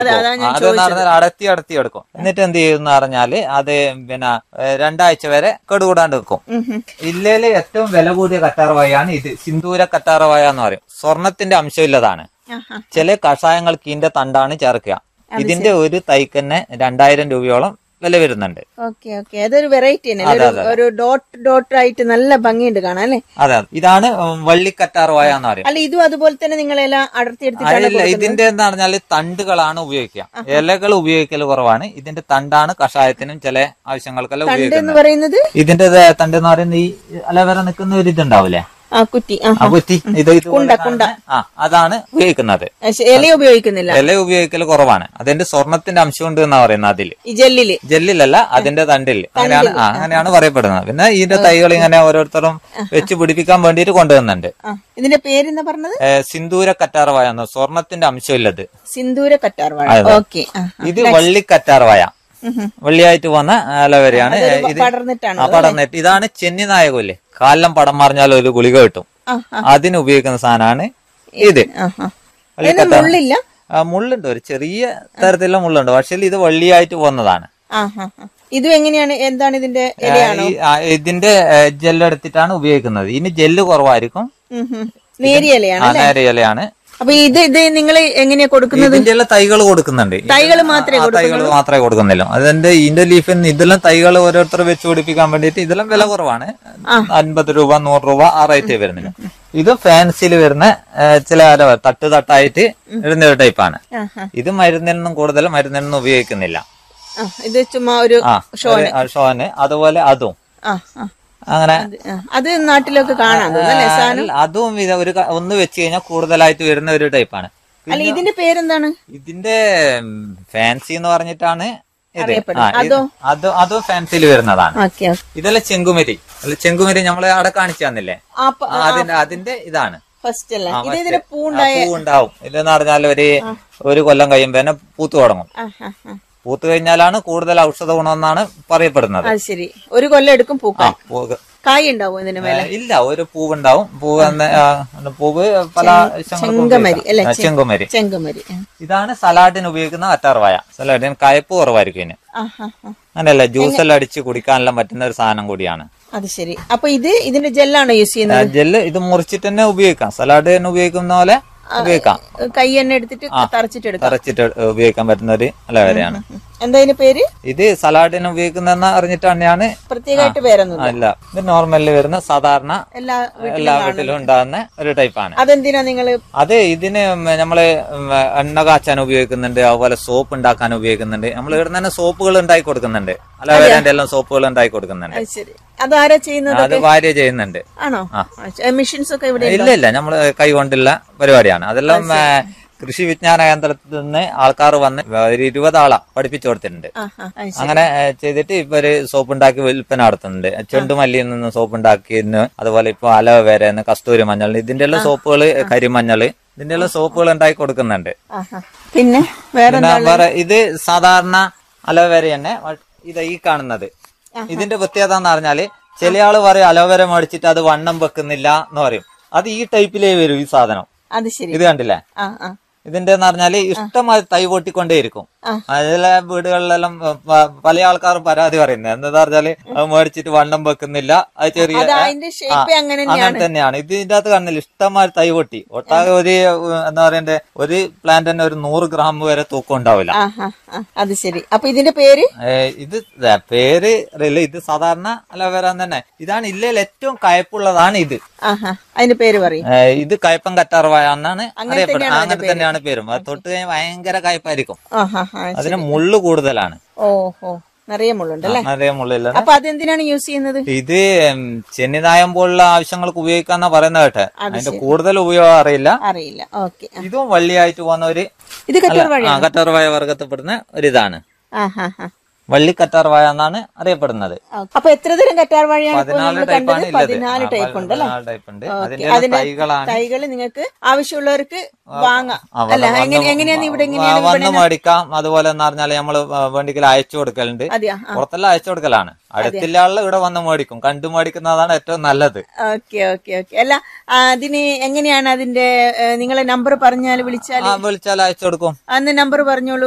അതെ, അതാ ഞാൻ അത് പറഞ്ഞാൽ അടത്തി അടത്തി എടുക്കും എന്നിട്ട് എന്ത് ചെയ്യുന്ന പറഞ്ഞാല് അത് പിന്നെ ഏഹ്, രണ്ടാഴ്ച വരെ കെടുകൂടാണ്ട് വെക്കും ഉം ഉം. ഇല്ലയിലെ ഏറ്റവും വില കൂടിയ കറ്റാർവായാണ് ഇത് സിന്ദൂര കറ്റാർവായ എന്ന് പറയും സ്വർണത്തിന്റെ അംശമില്ലതാണ് ആഹാ. ചില കഷായങ്ങൾക്ക് ഇതിന്റെ തണ്ടാണ് ചേർക്കുക ഇതിന്റെ ഒരു തൈക്ക് തന്നെ രണ്ടായിരം രൂപയോളം വില വരുന്നുണ്ട് ഓക്കെ ഓക്കെ അതൊരു വെറൈറ്റി തന്നെ അല്ലേ? ഒരു- ഒരു ഡോട്ട് ഡോട്ട് ആയിട്ട് നല്ല ഭംഗിയുണ്ട് കാണാൻ അല്ലേ അതെ അതെ. ഇതാണ് ഉം, വള്ളിക്കറ്റാർവായ എന്ന് പറയും അല്ല ഇതും അതുപോലെ തന്നെ നിങ്ങളെല്ലാം അടർത്തിയെടുത്തിട്ടാണ് അല്ല ഇതിന്റെ എന്ന് പറഞ്ഞാൽ തണ്ടുകളാണ് ഉപയോഗിക്കുക ഇലകൾ ഉപയോഗിക്കൽ കുറവാണ് ഇതിന്റെ തണ്ടാണ് കഷായത്തിനും ചില ആവശ്യങ്ങൾക്കെല്ലാം എന്ന് ഉപയോഗിക്കുന്നത് പറയുന്നത് ഇതിന്റെ ദേ തണ്ട് എന്ന് പറയുന്നത് ഈ അലവര നിൽക്കുന്ന ഒരു ഇതുണ്ടാവില്ലേ ആ കുറ്റി ആ ആ കുറ്റി ഇത് ഇതുപോലെ കാണുന്ന- ആ അതാണ് ഉപയോഗിക്കുന്നത് ആ, ശ- ഇല ഉപയോഗിക്കുന്നില്ല ഇല ഉപയോഗിക്കൽ കുറവാണ് അതിന്റെ സ്വർണത്തിന്റെ അംശം ഉണ്ട് എന്നാ പറയുന്നത് അതില് ഈ ജെല്ലില് ജെല്ലിലല്ല അതിന്റെ തണ്ടിൽ അങ്ങനെയാണ് ആ അങ്ങനെയാണ് പറയപ്പെടുന്നത് പിന്നെ ഇതിന്റെ തൈകൾ ഇങ്ങനെ ഓരോരുത്തരും വെച്ച് പിടിപ്പിക്കാൻ വേണ്ടിയിട്ട് കൊണ്ടുവന്നുണ്ട് ആ ഇതിന്റെ പേരെന്താ പറഞ്ഞത് ഏ, സിന്ദൂര കറ്റാർവായ എന്ന സ്വർണത്തിന്റെ അംശമില്ലത് സിന്ദൂര കറ്റാർവാഴ ഓക്കെ ആ ഇത് വള്ളി കറ്റാർവായ ഉം ഉം. വെള്ളിയായിട്ട് വന്ന ഇലവരെയാണ് ഇത് പടർന്നിട്ടാണ് ആ പടർന്നിട്ട് ഇതാണ് ചെന്നി നായകല്ലേ കാലം പടം മറിഞ്ഞാൽ ഒരു ഗുളിക കിട്ടും ആ അതിന് ഉപയോഗിക്കുന്ന സാധനമാണ് ഇത് ആ ആ വള്ളി അതിന് കറ്റാർ- മുള്ളില്ല ആ, മുള്ളുണ്ട് ഒരു ചെറിയ തരത്തിലുള്ള മുള്ളുണ്ട് പക്ഷേ ഇത് വള്ളിയായിട്ട് പോകുന്നതാണ് ആ ആ ആ. ഇതും എങ്ങനെയാണ് എന്താണ് ഇതിന്റെ ഇലയാണോ ഈ, ആ, ഇതിന്റെ ജെല്ല് എടുത്തിട്ടാണ് ഉപയോഗിക്കുന്നത് ഇതിന് ജെല്ല് കുറവായിരിക്കും ഉം ഉം. നേരിയ ഇലയാണ് ആ നേരെ ഇലയാണ് അപ്പൊ ഇത് ഇത് നിങ്ങൾ എങ്ങനെയാ കൊടുക്കുന്നത് ഇതിന്റെ എല്ലാം തൈകൾ കൊടുക്കുന്നുണ്ട് തൈകൾ മാത്രമേ ആ, തൈകൾ മാത്രമേ കൊടുക്കുന്നില്ല അതിന്റെ ഇതിന്റെ ലീഫിൽ ഇതെല്ലാം തൈകൾ ഓരോരുത്തർ വെച്ച് പിടിപ്പിക്കാൻ വേണ്ടിയിട്ട് ഇതെല്ലാം വില കുറവാണ് അൻപത് രൂപ നൂറ് രൂപ ആ റേറ്റ് വരുന്നില്ല ഇത് ഫാൻസിയിൽ വരുന്ന ഏ, ചില അല തട്ട് തട്ടായിട്ട് ഇടുന്ന ഒരു ടൈപ്പാണ് ആ ആ ഇത് മരുന്നിനൊന്നും കൂടുതൽ മരുന്നിനൊന്നും ഉപയോഗിക്കുന്നില്ല ആ ഇത് ചുമ്മാ ഒരു ആ ഒരു, ആ, ഷോന് അതുപോലെ അതും ആ ആ അങ്ങനെ അത് ആ. അത് നാട്ടിലൊക്കെ കാണാൻ തോന്നുന്നു അല്ലേ സാധനം ആ, അതും ഇത് ഒരു ക- ഒന്ന് വെച്ച് കഴിഞ്ഞാൽ കൂടുതലായിട്ട് വരുന്ന ഒരു ടൈപ്പാണ് അല്ല ഇതിന്റെ പേരെന്താണ് ഇതിന്റെ ഫാൻസി എന്ന് പറഞ്ഞിട്ടാണ് ഇത് അറിയപ്പെടുന്നത്. ആ, ഇത് അത് അതും ഫാൻസിയിൽ വരുന്നതാണ് ഓക്കെ ഇതെല്ലാം ചെങ്കുമരി അല്ല ചെങ്കുമരി നമ്മളെ അവിടെ കാണിച്ചു തന്നില്ലേ ആ, അതിന്റെ അതിന്റെ ഇതാണ് ഫസ്റ്റ് അല്ലേ ആ, ഇത് മറ്റേ- ഇതിന്റെ ആ, പൂണ്ടായ പൂ ഉണ്ടാവും ഇതെന്ന് പറഞ്ഞാൽ ഒരു ഒരു കൊല്ലം കഴിയുമ്പോ തന്നെ പൂത്തു തുടങ്ങും ആ ആ ആ. പൂത്തു കഴിഞ്ഞാലാണ് കൂടുതൽ ഔഷധ ഗുണമെന്നാണ് പറയപ്പെടുന്നത് അത് ശരി ഒരു കൊല്ലം എടുക്കും ആ പൂക്കാൻ പൂ- കായ് ഉണ്ടാവും ഇതിന് മേലെ ഏ, ഇല്ല ഒരു പൂവുണ്ടാവും പൂവ് എന്ന, ആ, പൂവ് പല ആവശ്യങ്ങൾക്കും ചെങ്കമരി അല്ലെ ഉപയോഗിക്കാം. ആ, ചെങ്കുമരി ചെങ്കമരി ആ. ഇതാണ് സലാഡിന് ഉപയോഗിക്കുന്ന അറ്റാർവായ സലാഡിന് കയപ്പ് കുറവായിരിക്കും ഇതിന് ആ ആ ആ. അങ്ങനെയല്ല ജ്യൂസെല്ലാം അടിച്ച് കുടിക്കാനെല്ലാം പറ്റുന്ന ഒരു സാധനം കൂടിയാണ് അത് ശരി അപ്പൊ ഇത് ഇതിന്റെ ജെല്ലാണോ യൂസ് ആ, ചെയ്യുന്നത് ജെല്ല് ഇത് മുറിച്ചിട്ട് തന്നെ ഉപയോഗിക്കാം സലാഡ് തന്നെ ഉപയോഗിക്കുന്ന പോലെ ഉപയോഗിക്കാം കൈ എണ്ണ എടുത്തിട്ട് തറച്ചിട്ട് എടുക്കാം തറച്ചിട്ട് ഉപയോഗിക്കാൻ പറ്റുന്ന ഒരു അലവരയാണ് എന്താ ഇതിന്റെ പേര് ഇത് സലാഡിന് ഉപയോഗിക്കുന്ന അറിഞ്ഞിട്ട് തന്നെയാണ് പ്രത്യേകമായിട്ട് വേറൊന്നും അല്ല ഇത് നോർമലിൽ വരുന്ന സാധാരണ എല്ലാ എല്ലാ വീട്ടിലും ഉണ്ടാകുന്ന ഒരു ടൈപ്പാണ് അതെന്തിനാ നിങ്ങള് അത് ഇതിന് ഉം നമ്മള് ഉം എണ്ണ കാച്ചാൻ ഉപയോഗിക്കുന്നുണ്ട് അതുപോലെ സോപ്പ് ഉണ്ടാക്കാൻ ഉപയോഗിക്കുന്നുണ്ട് നമ്മൾ ഇവിടെ തന്നെ സോപ്പുകൾ ഉണ്ടാക്കി കൊടുക്കുന്നുണ്ട് അലവേരന്റെ എല്ലാം സോപ്പുകൾ ഉണ്ടാക്കി കൊടുക്കുന്നുണ്ട് അത് ശരി അതാരാ ചെയ്യുന്നത് അത് ഭാര്യ ചെയ്യുന്നുണ്ട് ആണോ മെഷീൻസ് ഒക്കെ ഇവിടെ ഇല്ല ഇല്ല നമ്മള് കൈ കൊണ്ടുള്ള പരിപാടിയാണ് അതെല്ലാം ഏ, കൃഷി വിജ്ഞാന കേന്ദ്രത്തിൽ നിന്ന് ആൾക്കാർ വന്ന് ഒരു ഇരുപത് ആളാ പഠിപ്പിച്ചു കൊടുത്തിട്ടുണ്ട് ആ ആ അത് ശരി. അങ്ങനെ ഏ, ചെയ്തിട്ട് ഇപ്പൊ ഒരു സോപ്പ് ഉണ്ടാക്കി വിൽപ്പന നടത്തുന്നുണ്ട് ചെണ്ടുമല്ലിയിൽ നിന്ന് സോപ്പ് ഉണ്ടാക്കിയെന്ന് അതുപോലെ ഇപ്പൊ അലവേരന്ന് കസ്തൂരി മഞ്ഞൾ ഇതിന്റെ എല്ലാം സോപ്പുകൾ കരിമഞ്ഞൾ ഇതിന്റെ എല്ലാം സോപ്പുകൾ ഉണ്ടാക്കി കൊടുക്കുന്നുണ്ട് ആ, ആ. പിന്നെ വേറെ പിന്നെ വേറെ ഇത് സാധാരണ അലോവേര തന്നെ വ- ഇത് ഈ കാണുന്നത് ഇതിന്റെ പ്രത്യേകത എന്ന് പറഞ്ഞാല് ചില ആള് പറയും അലോവേര മേടിച്ചിട്ട് അത് വണ്ണം വെക്കുന്നില്ല എന്ന് പറയും അത് ഈ ടൈപ്പിലേ വരും ഈ സാധനം അത് ശരി ഇത് കണ്ടില്ലേ ആ ആ ഇതിന്റെ എന്ന് പറഞ്ഞാല് ഇഷ്ടമായി തൈ പൊട്ടിക്കൊണ്ടേയിരിക്കും ആ. അതിലെ വീടുകളിലെല്ലാം പ- പ- പല ആൾക്കാരും പരാതി പറയുന്നത് എന്താ പറഞ്ഞാല് അത് മേടിച്ചിട്ട് വണ്ണം വെക്കുന്നില്ല അത് ചെറിയ അത് അതിന്റെ ഷേപ്പ് അങ്ങനെ അങ്ങനെ തന്നെയാണ് ഇതിന്റെ അകത്ത് കാണുന്നില്ല ഇഷ്ടമായി തൈ പൊട്ടി ഒട്ടാകെ ഒരു ഉം, എന്താ പറയണ്ടേ ഒരു പ്ലാന്റ് തന്നെ ഒരു നൂറ് ഗ്രാം വരെ തൂക്കം ഉണ്ടാവില്ല ആ ആ ആ. അത് ശരി അപ്പൊ ഇതിന്റെ പേര് ഏ, ഇത് ദേ പേര് അറിയില്ല ഇത് സാധാരണ അലവേര തന്നെ ഇതാണ് ഇല്ലയിൽ ഏറ്റവും കയപ്പുള്ളതാണ് ഇത് ആ ആ അതിന്റെ പേര് പറയും ഏ, ഇത് കയപ്പം കറ്റാർവായ എന്നാണ് അറിയപ്പെടുന്നത് അങ്ങനെ തന്നെയാണ് പേരും അത് തൊട്ട് കഴിഞ്ഞാൽ ഭയങ്കര കയപ്പായിരിക്കും ആ ആ ആ അതിന് മുള്ളു കൂടുതലാണ് ഓ ഓ നിറയെ മുള്ളുണ്ടല്ലേ നിറയെ മുള്ളില്ല അപ്പൊ അതെന്തിനാണ് യൂസ് ചെയ്യുന്നത് ഇത് ഉം, ചെന്നിനായം പോലുള്ള ആവശ്യങ്ങൾക്ക് ഉപയോഗിക്കാന്നാ പറയുന്നത് കേട്ടെ അതിന്റെ കൂടുതൽ ഉപയോഗം അറിയില്ല അറിയില്ല ഓക്കെ ഇതും വള്ളിയായിട്ട് പോകുന്ന ഒരു ഇത് കറ്റാർ വാഴ ആ, കറ്റാർവായ വർഗത്തിൽപ്പെടുന്ന ഒരിതാണ് ആ ഹാ ഹാ വള്ളി കറ്റാർവായ എന്നാണ് അറിയപ്പെടുന്നത് അപ്പൊ എത്ര തരം കറ്റാർ വാഴയാണ് ഇപ്പൊ പതിനാല് നമ്മൾ ടൈപ്പാണ് കണ്ടത് ഉള്ളത് പതിനാല് ആ, ടൈപ്പ് ഉണ്ട് അല്ലേ പതിനാല് ടൈപ്പ് ഉണ്ട് ഓക്കേ. അതിന്റെ എല്ലാം അതിന് തൈകളാണ് തൈകൾ നിങ്ങൾക്ക് ആവശ്യമുള്ളവർക്ക് വാങ്ങാം ആ, അല്ല വന്ന് എങ്ങനെ എങ്ങനെയാണ് ഇവിടെ എങ്ങനെയാണ് വ- വന്ന് മേടിക്കാം അതുപോലെ എന്ന് പറഞ്ഞാല് നമ്മള് വേണ്ടിക്കൽ അയച്ചു കൊടുക്കലുണ്ട് അതെയാ പുറത്തെല്ലാം അയച്ചു കൊടുക്കലാണ് അടുത്തുള്ള ആളിൽ ഇവിടെ വന്ന് മേടിക്കും കണ്ടു മേടിക്കുന്നതാണ് ഏറ്റവും നല്ലത് ഓക്കെ ഓക്കെ ഓക്കെ അല്ല ആ, അതിന് എങ്ങനെയാണ് അതിന്റെ ഏ, നിങ്ങളെ നമ്പർ പറഞ്ഞാൽ വിളിച്ചാൽ ആ വിളിച്ചാൽ അയച്ചു കൊടുക്കും അന്ന് നമ്പർ പറഞ്ഞോളൂ